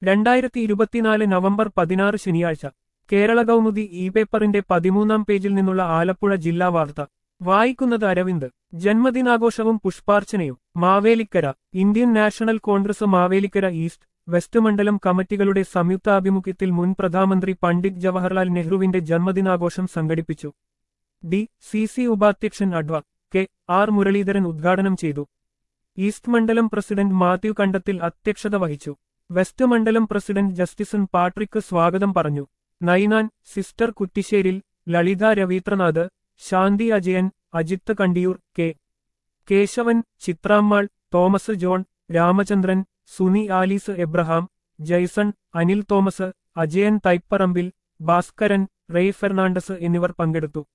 രണ്ടായിരത്തി ഇരുപത്തിനാല് നവംബർ പതിനാറ് ശനിയാഴ്ച കേരള കൗമുദി ഇ പേപ്പറിന്റെ പതിമൂന്നാം പേജിൽ നിന്നുള്ള ആലപ്പുഴ ജില്ലാ വാർത്ത വായിക്കുന്നത് അരവിന്ദ് ജന്മദിനാഘോഷവും പുഷ്പാർച്ചനയും Mavelikkara Indian National Congress Mavelikkara east west മണ്ഡലം കമ്മിറ്റികളുടെ സംയുക്താഭിമുഖ്യത്തിൽ മുൻ പ്രധാനമന്ത്രി പണ്ഡിറ്റ് ജവഹർലാൽ നെഹ്റുവിന്റെ ജന്മദിനാഘോഷം സംഘടിപ്പിച്ചു ഡി സി സി ഉപാധ്യക്ഷൻ അഡ്വ കെ ആർ മുരളീധരൻ ഉദ്ഘാടനം ചെയ്തു ഈസ്റ്റ് മണ്ഡലം പ്രസിഡന്റ് മാത്യു കണ്ടത്തിൽ അധ്യക്ഷത വഹിച്ചു വെസ്റ്റ് മണ്ഡലം പ്രസിഡന്റ് ജസ്റ്റിസൺ പാട്രിക്ക് സ്വാഗതം പറഞ്ഞു നൈനാൻ സിസ്റ്റർ കുറ്റിശ്ശേരിൽ ലളിത രവീന്ദ്രനാഥ് ശാന്തി അജയൻ അജിത്ത് കണ്ടിയൂർ കെ കേശവൻ ചിത്രാമ്മാൾ തോമസ് ജോൺ രാമചന്ദ്രൻ സുനി ആലീസ് എബ്രഹാം ജയ്സൺ അനിൽ തോമസ് അജയൻ തൈപ്പറമ്പിൽ ഭാസ്കരൻ റെയ് ഫെർണാണ്ടസ് എന്നിവർ പങ്കെടുത്തു